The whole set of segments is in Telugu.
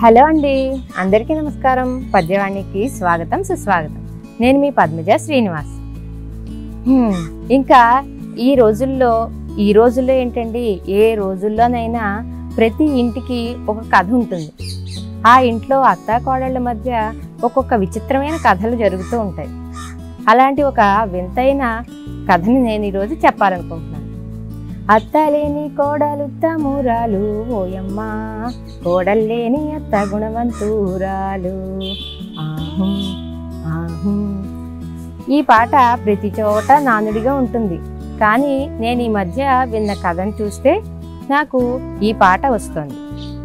హలో అండి అందరికీ నమస్కారం పద్యవాణికి స్వాగతం సుస్వాగతం నేను మీ పద్మజ శ్రీనివాస్ హ్మ్, ఇంకా ఈ రోజుల్లో ఈ రోజుల్లో ఏంటండి ఏ రోజుల్లోనైనా ప్రతి ఇంటికి ఒక కథ ఉంటుంది ఆ ఇంట్లో అత్తా కోడళ్ళ మధ్య ఒక్కొక్క విచిత్రమైన కథలు జరుగుతూ ఉంటాయి అలాంటి ఒక వింతైన కథని నేను ఈరోజు చెప్పాలనుకుంటున్నాను అత్తలేని కోడలు తమురాలు ఓయమ్మా కోడల్లేని అత్త గుణవంతురాలు ఆహు ఆహు ఈ పాట ప్రతి చోట నానుడిగా ఉంటుంది కానీ నేను ఈ మధ్య విన్న కథను చూస్తే నాకు ఈ పాట వస్తుంది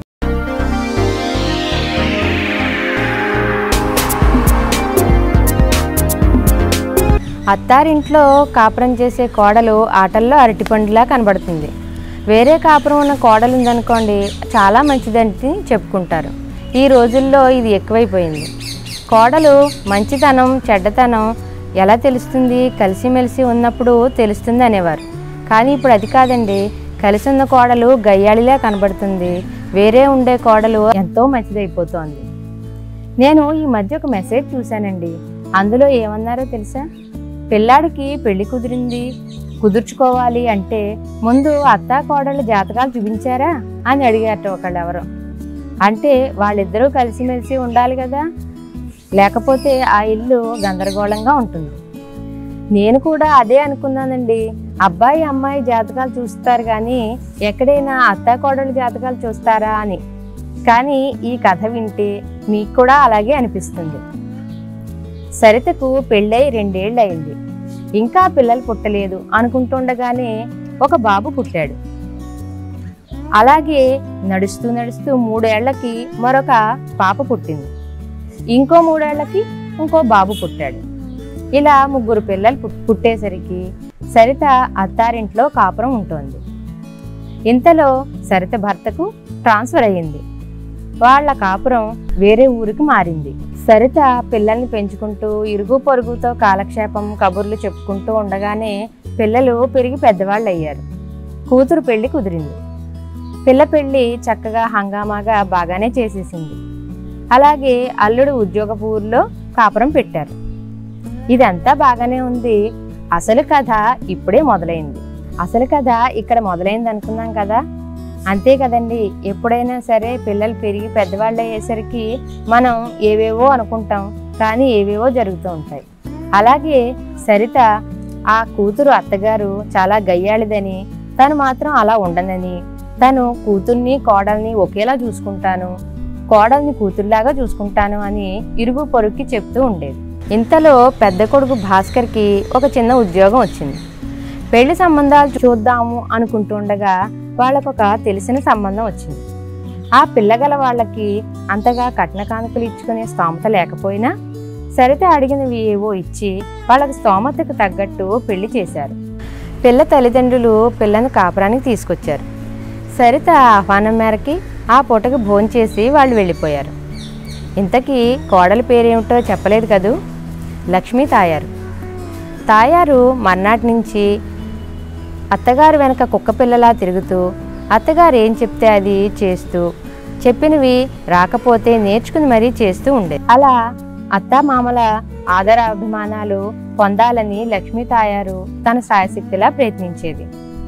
అత్తారింట్లో కాపురం చేసే కోడలు ఆటల్లో అరటిపండులా కనబడుతుంది వేరే కాపురం ఉన్న కోడలు ఉందనుకోండి చాలా మంచిదని చెప్పుకుంటారు ఈ రోజుల్లో ఇది ఎక్కువైపోయింది కోడలు మంచితనం చెడ్డతనం ఎలా తెలుస్తుంది కలిసిమెలిసి ఉన్నప్పుడు తెలుస్తుంది అనేవారు కానీ ఇప్పుడు అది కాదండి కలిసి ఉన్న కోడలు గయ్యాళిలా కనబడుతుంది వేరే ఉండే కోడలు ఎంతో మంచిదైపోతోంది నేను ఈ మధ్య ఒక మెసేజ్ చూశానండి అందులో ఏమన్నారో తెలుసా పిల్లాడికి పెళ్లి కుదిరింది కుదుర్చుకోవాలి అంటే ముందు అత్తా కోడళ్ళ జాతకాలు చూపించారా అని అడిగారట ఒకళ్ళు ఎవరో అంటే వాళ్ళిద్దరూ కలిసిమెలిసి ఉండాలి కదా లేకపోతే ఆ ఇల్లు గందరగోళంగా ఉంటుంది నేను కూడా అదే అనుకున్నానండి అబ్బాయి అమ్మాయి జాతకాలు చూస్తారు కానీ ఎక్కడైనా అత్తా కోడళ్ళ జాతకాలు చూస్తారా అని కానీ ఈ కథ వింటే మీకు కూడా అలాగే అనిపిస్తుంది సరితకు పెళ్ళై రెండేళ్ళు అయింది ఇంకా పిల్లలు పుట్టలేదు అనుకుంటుండగానే ఒక బాబు పుట్టాడు అలాగే నడుస్తూ నడుస్తూ మూడేళ్లకి మరొక పాప పుట్టింది ఇంకో మూడేళ్లకి ఇంకో బాబు పుట్టాడు ఇలా ముగ్గురు పిల్లలు పుట్- పుట్టేసరికి సరిత అత్తారింట్లో కాపురం ఉంటుంది ఇంతలో సరిత భర్తకు ట్రాన్స్ఫర్ అయ్యింది వాళ్ళ కాపురం వేరే ఊరికి మారింది సరిత పిల్లల్ని పెంచుకుంటూ ఇరుగు పొరుగుతో కాలక్షేపం కబుర్లు చెప్పుకుంటూ ఉండగానే పిల్లలు పెరిగి పెద్దవాళ్ళు అయ్యారు కూతురు పెళ్లి కుదిరింది పిల్ల పెళ్లి చక్కగా హంగామాగా బాగానే చేసేసింది అలాగే అల్లుడు ఉద్యోగపు ఊర్లో కాపురం పెట్టారు ఇదంతా బాగానే ఉంది అసలు కథ ఇప్పుడే మొదలైంది అసలు కథ ఇక్కడ మొదలైంది అనుకున్నాం కదా అంతే కదండి ఎప్పుడైనా సరే పిల్లలు పెరిగి పెద్దవాళ్ళు అయ్యేసరికి మనం ఏవేవో అనుకుంటాం కానీ ఏవేవో జరుగుతూ ఉంటాయి అలాగే సరిత ఆ కూతురు అత్తగారు చాలా గయ్యాళిదని తను మాత్రం అలా ఉండనని తను కూతుర్ని కోడల్ని ఒకేలా చూసుకుంటాను కోడల్ని కూతుర్లాగా చూసుకుంటాను అని ఇరుగు పొరుక్కి చెప్తూ ఉండేది ఇంతలో పెద్ద కొడుకు భాస్కర్కి ఒక చిన్న ఉద్యోగం వచ్చింది పెళ్లి సంబంధాలు చూద్దాము అనుకుంటుండగా వాళ్ళకొక తెలిసిన సంబంధం వచ్చింది ఆ పిల్లగల వాళ్ళకి అంతగా కట్న కానుకలు ఇచ్చుకునే స్తోమత లేకపోయినా సరిత అడిగినవి ఏవో ఇచ్చి వాళ్ళకి స్తోమతకు తగ్గట్టు పెళ్లి చేశారు పిల్ల తల్లిదండ్రులు పిల్లను కాపురానికి తీసుకొచ్చారు సరిత ఆహ్వానం మేరకి ఆ పూటకి భోంచేసి వాళ్ళు వెళ్ళిపోయారు ఇంతకీ కోడలి పేరేమిటో చెప్పలేదు కదూ లక్ష్మీ తాయారు తాయారు మర్నాటి నుంచి అత్తగారు వెనక కుక్క పిల్లలా తిరుగుతూ అత్తగారు ఏం చెప్తే అది చేస్తూ చెప్పినవి రాకపోతే నేర్చుకుని మరీ చేస్తూ ఉండేది అలా అత్తా మామల ఆదరాభిమానాలు పొందాలని లక్ష్మీ తాయారు తన సాయశక్తిలా ప్రయత్నించేది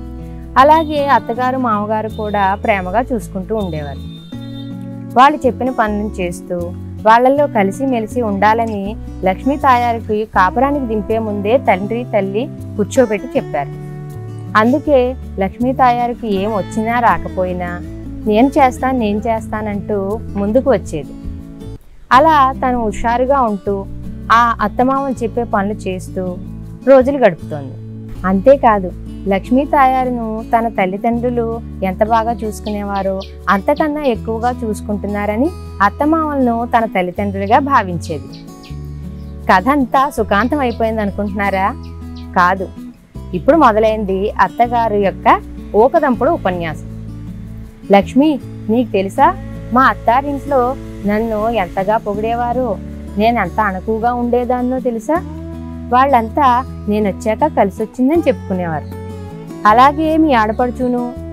అలాగే అత్తగారు మామగారు కూడా ప్రేమగా చూసుకుంటూ ఉండేవారు వాళ్ళు చెప్పిన పనులను చేస్తూ వాళ్ళల్లో కలిసి మెలిసి ఉండాలని లక్ష్మీ తాయారికి కాపురానికి దింపే ముందే తండ్రి తల్లి కూర్చోబెట్టి చెప్పారు అందుకే లక్ష్మీ తాయారికి ఏం వచ్చినా రాకపోయినా నేను చేస్తాను నేను చేస్తానంటూ ముందుకు వచ్చేది అలా తను హుషారుగా ఉంటూ ఆ అత్తమామలు చెప్పే పనులు చేస్తూ రోజులు గడుపుతోంది అంతేకాదు లక్ష్మీ తాయారును తన తల్లిదండ్రులు ఎంత బాగా చూసుకునేవారో అంతకన్నా ఎక్కువగా చూసుకుంటున్నారని అత్తమామలను తన తల్లిదండ్రులుగా భావించేది కథ అంతా సుఖాంతం అయిపోయింది అనుకుంటున్నారా కాదు ఇప్పుడు మొదలైంది అత్తగారు యొక్క ఊకదంపుడు ఉపన్యాసం లక్ష్మి నీకు తెలుసా మా అత్తారింట్లో నన్ను ఎంతగా పొగిడేవారో నేను ఎంత అణకువగా ఉండేదాన్నో తెలుసా వాళ్ళంతా నేను వచ్చాక కలిసి వచ్చిందని చెప్పుకునేవారు అలాగే మీ ఆడపడుచును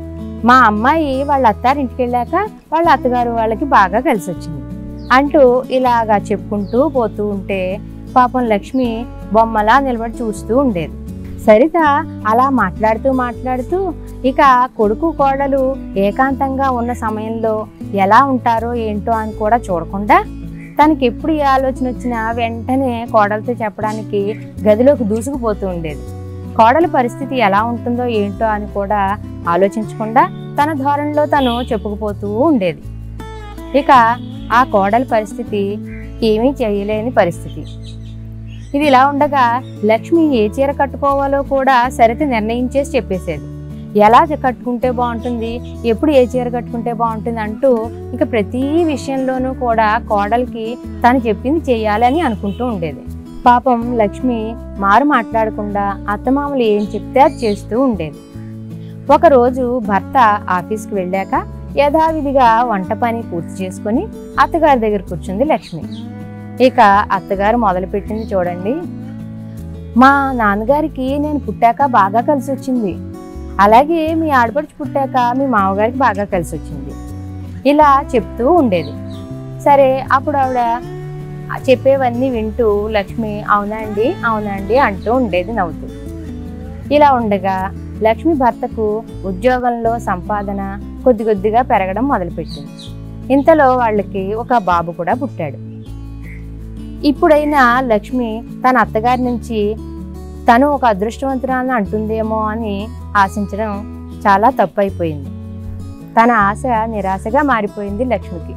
మా అమ్మాయి వాళ్ళ అత్తారింటికి వెళ్ళాక వాళ్ళ అత్తగారు వాళ్ళకి బాగా కలిసి వచ్చింది అంటూ ఇలాగా చెప్పుకుంటూ పోతూ ఉంటే పాపం లక్ష్మి బొమ్మలా నిలబడి చూస్తూ ఉండేది సరిత అలా మాట్లాడుతూ మాట్లాడుతూ ఇక కొడుకు కోడలు ఏకాంతంగా ఉన్న సమయంలో ఎలా ఉంటారో ఏంటో అని కూడా చూడకుండా తనకి ఎప్పుడు ఏ ఆలోచన వచ్చినా వెంటనే కోడలతో చెప్పడానికి గదిలోకి దూసుకుపోతూ ఉండేది కోడల పరిస్థితి ఎలా ఉంటుందో ఏంటో అని కూడా ఆలోచించకుండా తన ధోరణిలో తను చెప్పుకుపోతూ ఉండేది ఇక ఆ కోడల పరిస్థితి ఏమీ చేయలేని పరిస్థితి ఇది ఇలా ఉండగా లక్ష్మి ఏ చీర కట్టుకోవాలో కూడా సరిత నిర్ణయించేసి చెప్పేసేది ఎలా కట్టుకుంటే బాగుంటుంది ఎప్పుడు ఏ చీర కట్టుకుంటే బాగుంటుంది అంటూ ఇక ప్రతి విషయంలోనూ కూడా కోడలికి తను చెప్పింది చేయాలని అనుకుంటూ ఉండేది పాపం లక్ష్మి మారు మాట్లాడకుండా అత్తమామలు ఏం చెప్తే అది చేస్తూ ఉండేది ఒకరోజు భర్త ఆఫీస్కి వెళ్ళాక యథావిధిగా వంట పని పూర్తి చేసుకొని అత్తగారి దగ్గర కూర్చుంది లక్ష్మి ఇక అత్తగారు మొదలుపెట్టింది చూడండి మా నాన్నగారికి నేను పుట్టాక బాగా కలిసి వచ్చింది అలాగే మీ ఆడపడుచు పుట్టాక మీ మామగారికి బాగా కలిసి వచ్చింది ఇలా చెప్తూ ఉండేది సరే అప్పుడు ఆవిడ చెప్పేవన్నీ వింటూ లక్ష్మి అవునా అండి అవునా అండి అంటూ ఉండేది నవ్వుతూ ఇలా ఉండగా లక్ష్మి భర్తకు ఉద్యోగంలో సంపాదన కొద్ది కొద్దిగా పెరగడం మొదలుపెట్టింది ఇంతలో వాళ్ళకి ఒక బాబు కూడా పుట్టాడు ఇప్పుడైనా లక్ష్మి తన అత్తగారి నుంచి తను ఒక అదృష్టవంతురాలను అంటుందేమో అని ఆశించడం చాలా తప్పు అయిపోయింది తన ఆశ నిరాశగా మారిపోయింది లక్ష్మికి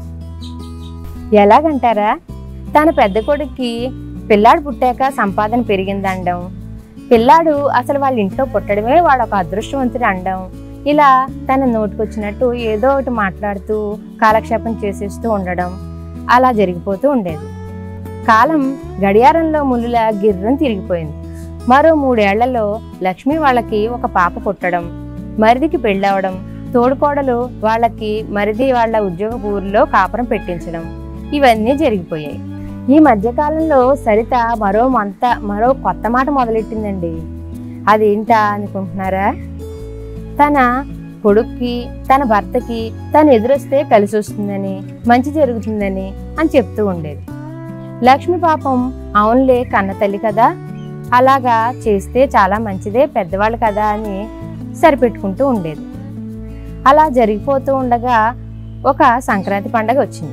ఎలాగంటారా తన పెద్ద కొడుక్కి పిల్లాడు పుట్టాక సంపాదన పెరిగిందండం పిల్లాడు అసలు వాళ్ళ ఇంట్లో పుట్టడమే వాడు ఒక అదృష్టవంతుడు అండం ఇలా తన నోటికొచ్చినట్టు ఏదో ఒకటి మాట్లాడుతూ కాలక్షేపం చేసేస్తూ ఉండడం అలా జరిగిపోతూ ఉండేది కాలం గడియారంలో ముళ్ళులా గిర్రం తిరిగిపోయింది మరో మూడేళ్లలో లక్ష్మి వాళ్ళకి ఒక పాప పుట్టడం మరిదికి పెళ్ళవడం తోడుకోడలు వాళ్ళకి మరిది వాళ్ళ ఉద్యోగ ఊరిలో కాపురం పెట్టించడం ఇవన్నీ జరిగిపోయాయి ఈ మధ్యకాలంలో సరిత మరో మంత మరో కొత్త మాట మొదలెట్టిందండి అదేంటా అనుకుంటున్నారా తన కొడుక్కి తన భర్తకి తను ఎదురొస్తే కలిసి వస్తుందని మంచి జరుగుతుందని అని చెప్తూ ఉండేది లక్ష్మి పాపం అవునులే కన్న తల్లి కదా అలాగా చేస్తే చాలా మంచిదే పెద్దవాళ్ళు కదా అని సరిపెట్టుకుంటూ ఉండేది అలా జరిగిపోతూ ఉండగా ఒక సంక్రాంతి పండగ వచ్చింది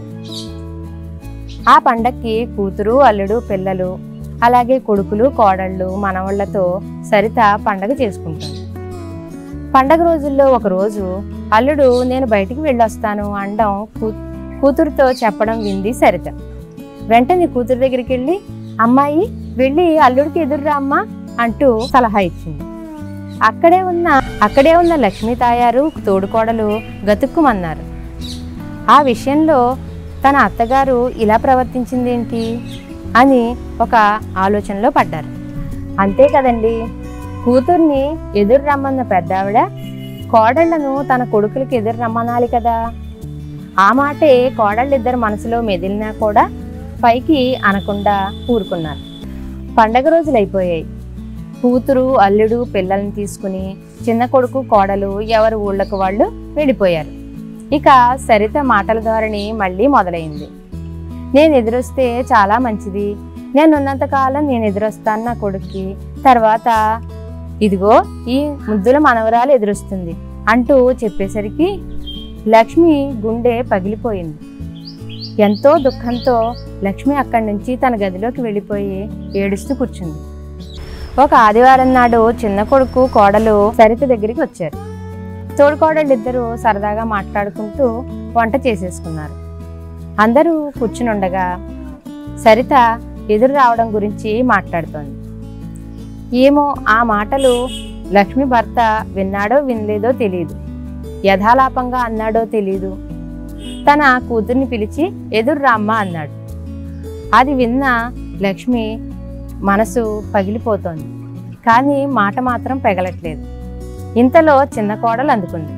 ఆ పండక్కి కూతురు అల్లుడు పిల్లలు అలాగే కొడుకులు కోడళ్ళు మనవళ్లతో సరిత పండగ చేసుకుంటుంది పండగ రోజుల్లో ఒక రోజు అల్లుడు నేను బయటికి వెళ్ళొస్తాను అనడం కూ- కూతురుతో చెప్పడం వింది సరిత వెంటనే కూతురు దగ్గరికి వెళ్ళి అమ్మాయి వెళ్ళి అల్లుడికి ఎదురురా అమ్మా అంటూ సలహా ఇచ్చింది అక్కడే ఉన్న అక్కడే ఉన్న లక్ష్మీ తాయారు తోడుకోడలు గతుక్కుమన్నారు ఆ విషయంలో తన అత్తగారు ఇలా ప్రవర్తించిందేంటి అని ఒక ఆలోచనలో పడ్డారు అంతే కదండి కూతుర్ని ఎదురు రమ్మన్న పెద్దావిడ కోడళ్లను తన కొడుకులకి ఎదురు రమ్మనాలి కదా ఆ మాటే కోడళ్ళిద్దరు మనసులో మెదిలినా కూడా పైకి అనకుండా ఊరుకున్నారు పండగ రోజులు అయిపోయాయి కూతురు అల్లుడు పిల్లల్ని తీసుకుని చిన్న కొడుకు కోడలు ఎవరి ఊళ్ళకు వాళ్ళు వెళ్ళిపోయారు ఇక సరిత మాటల ధోరణి మళ్ళీ మొదలైంది నేను ఎదురొస్తే చాలా మంచిది నేను ఉన్నంతకాలం నేను ఎదురొస్తాను నా కొడుక్కి తర్వాత ఇదిగో ఈ ముద్దుల మనవరాలు ఎదురొస్తుంది అంటూ చెప్పేసరికి లక్ష్మి గుండె పగిలిపోయింది ఎంతో దుఃఖంతో లక్ష్మి అక్కడి నుంచి తన గదిలోకి వెళ్ళిపోయి ఏడుస్తూ కూర్చుంది ఒక ఆదివారం నాడు చిన్న కొడుకు కోడలు సరిత దగ్గరికి వచ్చారు తోడుకోడళ్ళు ఇద్దరు సరదాగా మాట్లాడుకుంటూ వంట చేసేసుకున్నారు అందరూ కూర్చుని ఉండగా సరిత ఎదురు రావడం గురించి మాట్లాడుతోంది ఏమో ఆ మాటలు లక్ష్మి భర్త విన్నాడో వినలేదో తెలియదు యథాలాపంగా అన్నాడో తెలీదు తన కూతుర్ని పిలిచి ఎదురు రామ్మ అన్నాడు అది విన్న లక్ష్మి మనసు పగిలిపోతోంది కానీ మాట మాత్రం పెగలట్లేదు ఇంతలో చిన్న కోడలు అందుకుంది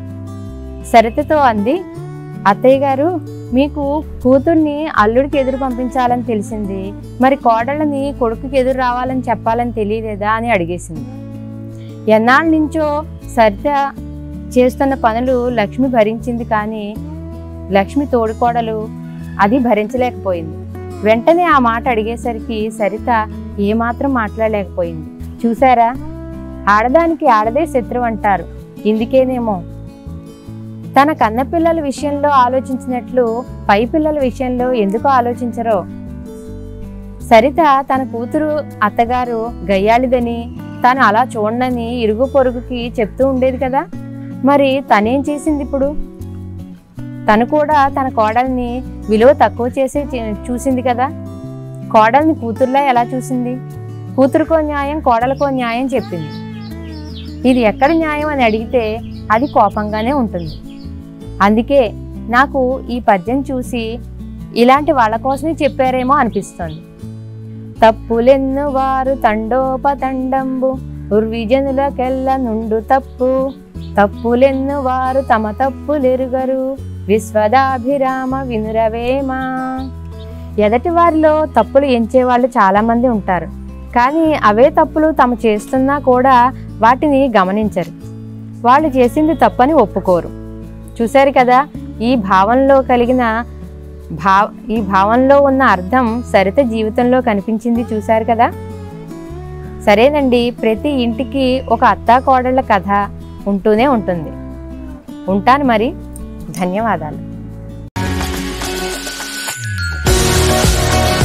సరితతో అంది అత్తయ్య గారు మీకు కూతుర్ని అల్లుడికి ఎదురు పంపించాలని తెలిసింది మరి కోడళ్ళని కొడుకుకి ఎదురు రావాలని చెప్పాలని తెలియలేదా అని అడిగేసింది ఎన్నాళ్ళ నుంచో సరిత చేస్తున్న పనులు లక్ష్మి భరించింది కానీ లక్ష్మి తోడుకోడలు అది భరించలేకపోయింది వెంటనే ఆ మాట అడిగేసరికి సరిత ఏమాత్రం మాట్లాడలేకపోయింది చూసారా ఆడదానికి ఆడదే శత్రువు అంటారు ఇందుకేనేమో తన కన్న పిల్లల విషయంలో ఆలోచించినట్లు పై పిల్లల విషయంలో ఎందుకు ఆలోచించరో సరిత తన కూతురు అత్తగారు గయ్యాళిదని తను అలా చూడనని ఇరుగు పొరుగుకి చెప్తూ ఉండేది కదా మరి తనేం చేసింది ఇప్పుడు తను కూడా తన కోడల్ని విలువ తక్కువ చేసి చే- చూసింది కదా కోడల్ని కూతుర్లా ఎలా చూసింది కూతురుకో న్యాయం కోడలకో న్యాయం చెప్పింది ఇది ఎక్కడ న్యాయం అని అడిగితే అది కోపంగానే ఉంటుంది అందుకే నాకు ఈ పద్యం చూసి ఇలాంటి వాళ్ళ కోసమే చెప్పారేమో అనిపిస్తుంది తప్పులెన్ను వారు తండోపతండంబు ఉర్విజనులకెల్ల నుండు తప్పు తప్పులెన్ను వారు తమ తప్పులెరుగరు విశ్వదాభిరామ వినురవేమా ఎదటి వారిలో తప్పులు ఎంచే వాళ్ళు చాలా మంది ఉంటారు కానీ అవే తప్పులు తమ చేస్తున్నా కూడా వాటిని గమనించరు వాళ్ళు చేసింది తప్పని ఒప్పుకోరు చూశారు కదా ఈ భావంలో కలిగిన భావ ఈ భావంలో ఉన్న అర్థం సరిత జీవితంలో కనిపించింది చూశారు కదా సరేనండి ప్రతి ఇంటికి ఒక అత్తా కోడళ్ళ కథ ఉంటూనే ఉంటుంది ఉంటాను మరి ధన్యవాదాలు